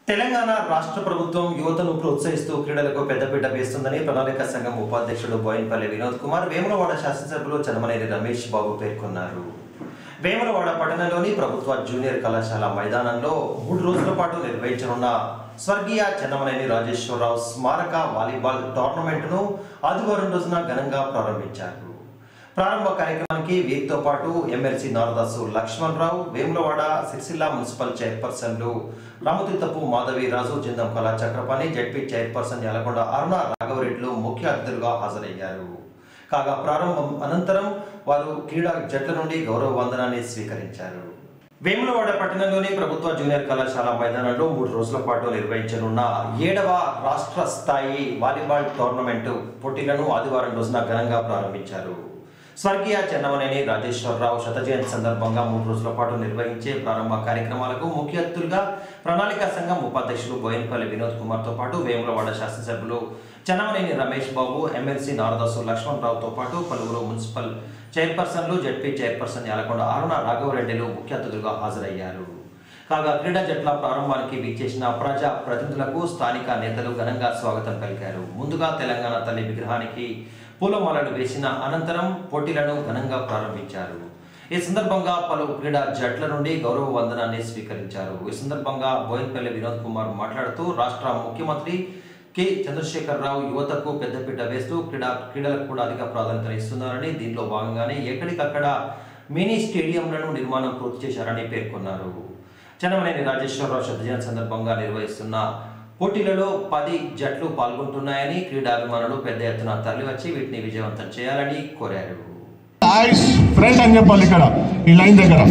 తెలంగాణ రాష్ట్ర ప్రభుత్వం యువతను ప్రోత్సహిస్తూ క్రీడలకు పెద్దపీట వేస్తుందని ప్రణాళిక సంఘం ఉపాధ్యక్షుడు బోయిన్పల్లి వినోద్ కుమార్ వేములవాడ శాసనసభ్యులు చనమనేని రమేష్ బాబు పేర్కొన్నారు వేములవాడ పట్టణంలోని ప్రభుత్వ జూనియర్ కళాశాల మైదానంలో మూడు రోజుల పాటు నిర్వహించనున్న స్వర్గీయ చెన్నమనేని రాజేశ్వరరావు స్మారక వాలీబాల్ టోర్నమెంట్ను ఆదివారం రోజున ఘనంగా ప్రారంభించారు ప్రారంభ కార్యక్రమానికి వీరితో పాటు ఎమ్మెల్సీ నారదాసు లక్ష్మణ్ రావు వేములవాడ సిరిసిల్ల మున్సిపల్ చైర్పర్సన్లు రామతీర్థపు మాధవి రాజు జిందం కళా చక్రపాణి జడ్పీ చైర్పర్సన్ యలకొండ అరుణ రాఘవరెడ్డిలు ముఖ్య అతిథులుగా హాజరయ్యారు కాగా ప్రారంభం అనంతరం వారు క్రీడా జట్ల నుండి గౌరవ వందనాన్ని స్వీకరించారు వేములవాడ పట్టణంలోని ప్రభుత్వ జూనియర్ కళాశాల మైదానంలో మూడు రోజుల పాటు నిర్వహించనున్న ఏడవ రాష్ట్ర స్థాయి వాలీబాల్ టోర్నమెంట్ పోటీలను ఆదివారం రోజున ఘనంగా ప్రారంభించారు స్వర్గీయ చెన్నమనేని రాజేశ్వరరావు శత జయంతి సందర్భంగా మూడు రోజుల పాటు నిర్వహించే ప్రారంభ కార్యక్రమాలకు ముఖ్య అతిథులుగా ప్రణాళిక సంఘం ఉపాధ్యక్షులు బోయినపల్లి వినోద్ కుమార్తో పాటు వేములవాడ శాసనసభ్యులు చెన్నమనేని రమేష్ బాబు ఎమ్మెల్సీ నారదాసు లక్ష్మణ్ రావుతో పాటు పలువురు మున్సిపల్ చైర్పర్సన్లు జడ్పీ చైర్పర్సన్ యాలకొండ అరుణ రాఘవరెడ్డిలు ముఖ్య అతిథులుగా హాజరయ్యారు కాగా క్రీడా జట్ల ప్రారంభానికి వీచేసిన ప్రజా ప్రతినిధులకు స్థానిక నేతలు ఘనంగా స్వాగతం పలికారు ముందుగా తెలంగాణ తల్లి విగ్రహానికి పూలమాలలు వేసిన అనంతరం పోటీలను ఘనంగా ప్రారంభించారు ఈ సందర్భంగా పలు క్రీడా జట్ల నుండి గౌరవ వందనాన్ని స్వీకరించారు ఈ సందర్భంగా బోయిన్పల్లి వినోద్ కుమార్ మాట్లాడుతూ రాష్ట్ర ముఖ్యమంత్రి కె చంద్రశేఖరరావు యువతకు పెద్దపీట వేస్తూ క్రీడా క్రీడలకు కూడా అధిక ప్రాధాన్యత ఇస్తున్నారని దీనిలో భాగంగానే ఎక్కడికక్కడ మినీ స్టేడియంలను నిర్మాణం పూర్తి చేశారని పేర్కొన్నారు చనమనేని రాజేశ్వరరావు శతజయంతి సందర్భంగా నిర్వహిస్తున్న పోటీలలో పది జట్లు పాల్గొంటున్నాయని క్రీడాభిమానులు పెద్ద ఎత్తున తరలివచ్చి వీటిని విజయవంతం చేయాలని కోరారు ఐస్ ఫ్రంట్ అని చెప్పాలి ఇక్కడ ఈ లైన్ దగ్గర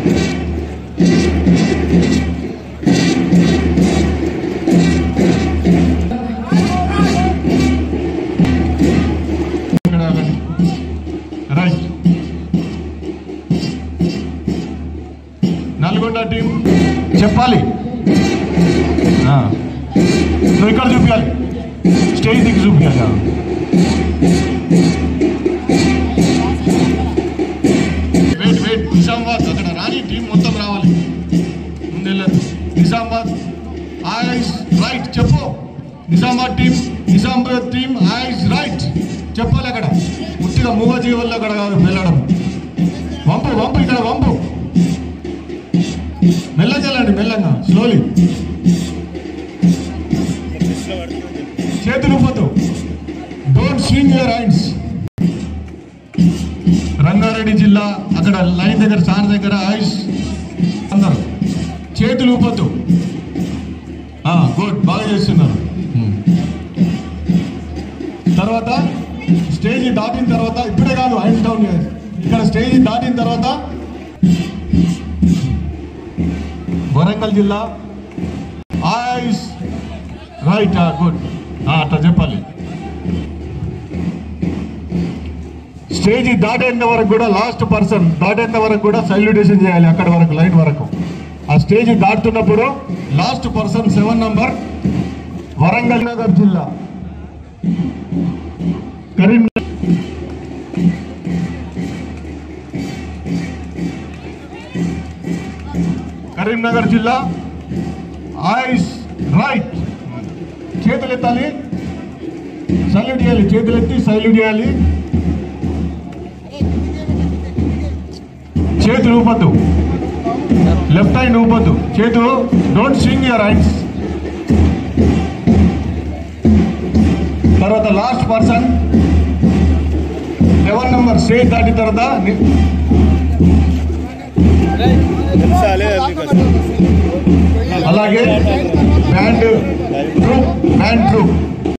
ఇక్కడ ఆగండి. రైట్ నల్గొండ టీం చెప్పాలి ఆ. నువ్వు ఇక్కడ చూపించాలి స్టేజ్ దిక్కు చూపించాలి ఆ. వెయిట్ వెయిట్ నిజామాబాద్ అక్కడ రాని టీం మొత్తం రావాలి ముందెళ్ళదు నిజామాబాద్ ఐస్ రైట్ చెప్పు Nizamabad team Nizamabad team eyes right చెప్పాలి అక్కడ ముట్టిగా మూగజీవుల్లో అక్కడ కాదు వెళ్ళడం వంపు వంపు ఇక్కడ వంపు మెల్లగా వెళ్ళండి మెల్లగా స్లోలీ చేతులు ఊపొద్దు don't swing your hands Rangareddy జిల్లా అక్కడ లైన్ దగ్గర సార్ దగ్గర ఐస్ అందరు చేతులు ఊపొద్దు గుడ్ బాగా చేస్తున్నారు Hmm. తర్వాత స్టేజ్ దాటిన తర్వాత ఇప్పుడే కాదు హ్యాండ్ డౌన్ చేయాలి. ఇక్కడ స్టేజ్ దాటిన తర్వాత వరంగల్ జిల్లా ఐస్ రైట్ గుడ్ అట్లా చెప్పాలి స్టేజ్ దాటేంత వరకు కూడా లాస్ట్ పర్సన్ దాటేంత వరకు కూడా సల్యూటేషన్ చేయాలి అక్కడ వరకు లైన్ వరకు ఆ స్టేజ్ దాటుతున్నప్పుడు last person seven number Warangal నగర్ జిల్లా కరీంనగర్ కరీంనగర్ జిల్లా ఐస్ రైట్ చేతులు ఎత్తాలి సల్యూట్ చేయాలి చేతులు ఎత్తి సల్యూట్ చేయాలి చేతులు ఊపద్దు లెఫ్ట్ హ్యాండ్ ఊపద్దు చేతులు డోంట్ స్వింగ్ యువర్ హ్యాండ్స్ తర్వాత last person eleven number stage దాటిన తర్వాత ని- అలాగే బ్యాండ్ ట్రూప్ బ్యాండ్ ట్రూప్